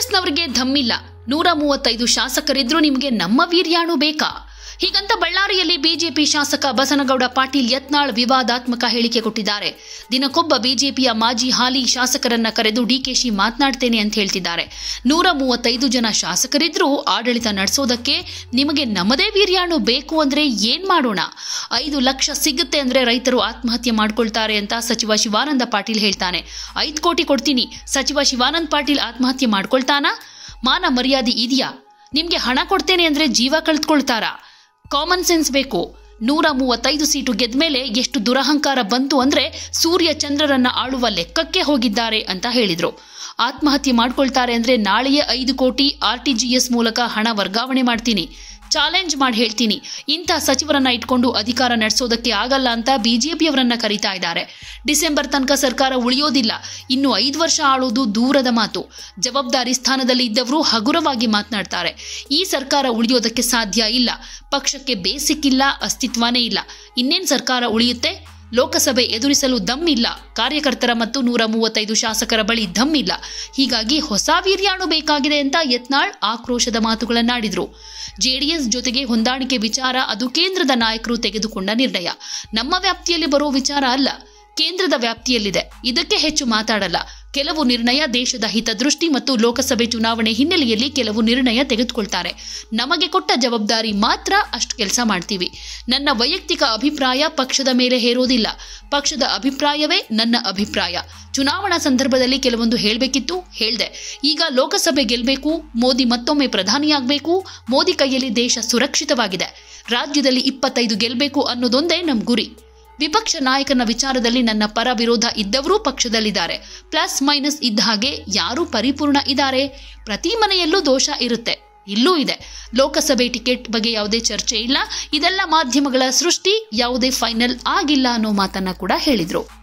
ಕಾಂಗ್ರೆಸ್ನವರಿಗೆ ಧಮ್ಮಿಲ್ಲ ನೂರ ಮೂವತ್ತೈದು ಶಾಸಕರಿದ್ರು ನಿಮಗೆ ನಮ್ಮ ವೀರ್ಯಾಣು ಬೇಕಾ ಹೀಗಂತ ಬಳ್ಳಾರಿಯಲ್ಲಿ ಬಿಜೆಪಿ ಶಾಸಕ ಬಸನಗೌಡ ಪಾಟೀಲ್ ಯತ್ನಾಳ್ ವಿವಾದಾತ್ಮಕ ಹೇಳಿಕೆ ಕೊಟ್ಟಿದ್ದಾರೆ ದಿನಕ್ಕೊಬ್ಬ ಬಿಜೆಪಿಯ ಮಾಜಿ ಹಾಲಿ ಶಾಸಕರನ್ನ ಕರೆದು ಡಿಕೆಶಿ ಮಾತನಾಡ್ತೇನೆ ಅಂತ ಹೇಳ್ತಿದ್ದಾರೆ ನೂರ ಮೂವತ್ತೈದು ಜನ ಶಾಸಕರಿದ್ರೂ ಆಡಳಿತ ನಡೆಸೋದಕ್ಕೆ ನಿಮಗೆ ನಮ್ಮದೇ ವೀರ್ಯಾಣು ಬೇಕು ಅಂದ್ರೆ ಏನ್ ಮಾಡೋಣ ಐದು ಲಕ್ಷ ಸಿಗುತ್ತೆ ಅಂದ್ರೆ ರೈತರು ಆತ್ಮಹತ್ಯೆ ಮಾಡ್ಕೊಳ್ತಾರೆ ಅಂತ ಸಚಿವ ಶಿವಾನಂದ ಪಾಟೀಲ್ ಹೇಳ್ತಾನೆ ಐದು ಕೋಟಿ ಕೊಡ್ತೀನಿ ಸಚಿವ ಶಿವಾನಂದ ಪಾಟೀಲ್ ಆತ್ಮಹತ್ಯೆ ಮಾಡ್ಕೊಳ್ತಾನಾ ಮಾನ ಮರ್ಯಾದೆ ಇದೆಯಾ ನಿಮ್ಗೆ ಹಣ ಕೊಡ್ತೇನೆ ಅಂದ್ರೆ ಜೀವ ಕಳೆದುಕೊಳ್ತಾರಾ ಕಾಮನ್ ಸೆನ್ಸ್ ಬೇಕು ನೂರ ಮೂವತ್ತೈದು ಸೀಟು ಗೆದ್ಮೇಲೆ ಎಷ್ಟು ದುರಹಂಕಾರ ಬಂತು ಅಂದ್ರೆ ಸೂರ್ಯ ಚಂದ್ರರನ್ನ ಆಳುವ ಲೆಕ್ಕಕ್ಕೆ ಹೋಗಿದ್ದಾರೆ ಅಂತ ಹೇಳಿದ್ರು ಆತ್ಮಹತ್ಯೆ ಮಾಡ್ಕೊಳ್ತಾರೆ ಅಂದ್ರೆ ನಾಳೆಯೇ ಐದು ಕೋಟಿ ಆರ್ ಟಿ ಜಿ ಎಸ್ ಮೂಲಕ ಹಣ ವರ್ಗಾವಣೆ ಮಾಡ್ತೀನಿ ಚಾಲೆಂಜ್ ಮಾಡಿ ಹೇಳ್ತೀನಿ ಇಂಥ ಸಚಿವರನ್ನ ಇಟ್ಕೊಂಡು ಅಧಿಕಾರ ನಡೆಸೋದಕ್ಕೆ ಆಗಲ್ಲ ಅಂತ ಬಿಜೆಪಿಯವರನ್ನ ಕರೀತಾ ಇದ್ದಾರೆ ಡಿಸೆಂಬರ್ ತನಕ ಸರ್ಕಾರ ಉಳಿಯೋದಿಲ್ಲ ಇನ್ನು ಐದು ವರ್ಷ ಆಳೋದು ದೂರದ ಮಾತು ಜವಾಬ್ದಾರಿ ಸ್ಥಾನದಲ್ಲಿ ಇದ್ದವರು ಹಗುರವಾಗಿ ಮಾತನಾಡ್ತಾರೆ ಈ ಸರ್ಕಾರ ಉಳಿಯೋದಕ್ಕೆ ಸಾಧ್ಯ ಇಲ್ಲ ಪಕ್ಷಕ್ಕೆ ಬೇಸಿಕ್ ಇಲ್ಲ ಅಸ್ತಿತ್ವನೇ ಇಲ್ಲ ಇನ್ನೇನ್ ಸರ್ಕಾರ ಉಳಿಯುತ್ತೆ ಲೋಕಸಭೆ ಎದುರಿಸಲು ದಮ್ ಇಲ್ಲ ಕಾರ್ಯಕರ್ತರ ಮತ್ತು ನೂರ ಮೂವತ್ತೈದು ಶಾಸಕರ ಬಳಿ ದಮ್ ಇಲ್ಲ ಹೀಗಾಗಿ ಹೊಸ ವೀರ್ಯಾಣು ಬೇಕಾಗಿದೆ ಅಂತ ಯತ್ನಾಳ್ ಆಕ್ರೋಶದ ಮಾತುಗಳನ್ನಾಡಿದ್ರು ಜೆಡಿಎಸ್ ಜೊತೆಗೆ ಹೊಂದಾಣಿಕೆ ವಿಚಾರ ಅದು ಕೇಂದ್ರದ ನಾಯಕರು ತೆಗೆದುಕೊಂಡ ನಿರ್ಣಯ ನಮ್ಮ ವ್ಯಾಪ್ತಿಯಲ್ಲಿ ಬರೋ ವಿಚಾರ ಅಲ್ಲ ಕೇಂದ್ರದ ವ್ಯಾಪ್ತಿಯಲ್ಲಿದೆ ಇದಕ್ಕೆ ಹೆಚ್ಚು ಮಾತಾಡಲ್ಲ ಕೆಲವು ನಿರ್ಣಯ ದೇಶದ ಹಿತದೃಷ್ಟಿ ಮತ್ತು ಲೋಕಸಭೆ ಚುನಾವಣೆ ಹಿನ್ನೆಲೆಯಲ್ಲಿ ಕೆಲವು ನಿರ್ಣಯ ತೆಗೆದುಕೊಳ್ತಾರೆ ನಮಗೆ ಕೊಟ್ಟ ಜವಾಬ್ದಾರಿ ಮಾತ್ರ ಅಷ್ಟು ಕೆಲಸ ಮಾಡ್ತೀವಿ ನನ್ನ ವೈಯಕ್ತಿಕ ಅಭಿಪ್ರಾಯ ಪಕ್ಷದ ಮೇಲೆ ಹೇರೋದಿಲ್ಲ ಪಕ್ಷದ ಅಭಿಪ್ರಾಯವೇ ನನ್ನ ಅಭಿಪ್ರಾಯ ಚುನಾವಣಾ ಸಂದರ್ಭದಲ್ಲಿ ಕೆಲವೊಂದು ಹೇಳಬೇಕಿತ್ತು ಹೇಳ್ದೆ ಈಗ ಲೋಕಸಭೆ ಗೆಲ್ಲಬೇಕು ಮೋದಿ ಮತ್ತೊಮ್ಮೆ ಪ್ರಧಾನಿಯಾಗಬೇಕು ಮೋದಿ ಕೈಯಲ್ಲಿ ದೇಶ ಸುರಕ್ಷಿತವಾಗಿದೆ ರಾಜ್ಯದಲ್ಲಿ ಇಪ್ಪತ್ತೈದು ಗೆಲ್ಲಬೇಕು ಅನ್ನೋದೊಂದೇ ನಮ್ಮ ಗುರಿ ವಿಪಕ್ಷ ನಾಯಕನ ವಿಚಾರದಲ್ಲಿ ನನ್ನ ಪರ ವಿರೋಧ ಇದ್ದವರೂ ಪಕ್ಷದಲ್ಲಿದ್ದಾರೆ ಪ್ಲಸ್ ಮೈನಸ್ ಇದ್ದ ಹಾಗೆ ಯಾರು ಪರಿಪೂರ್ಣ ಇದ್ದಾರೆ ಪ್ರತಿ ಮನೆಯಲ್ಲೂ ದೋಷ ಇರುತ್ತೆ ಇಲ್ಲೂ ಇದೆ ಲೋಕಸಭೆ ಟಿಕೆಟ್ ಬಗ್ಗೆ ಯಾವುದೇ ಚರ್ಚೆ ಇಲ್ಲ ಇದೆಲ್ಲ ಮಾಧ್ಯಮಗಳ ಸೃಷ್ಟಿ ಯಾವುದೇ ಫೈನಲ್ ಆಗಿಲ್ಲ ಅನ್ನೋ ಮಾತನ್ನ ಕೂಡ ಹೇಳಿದ್ರು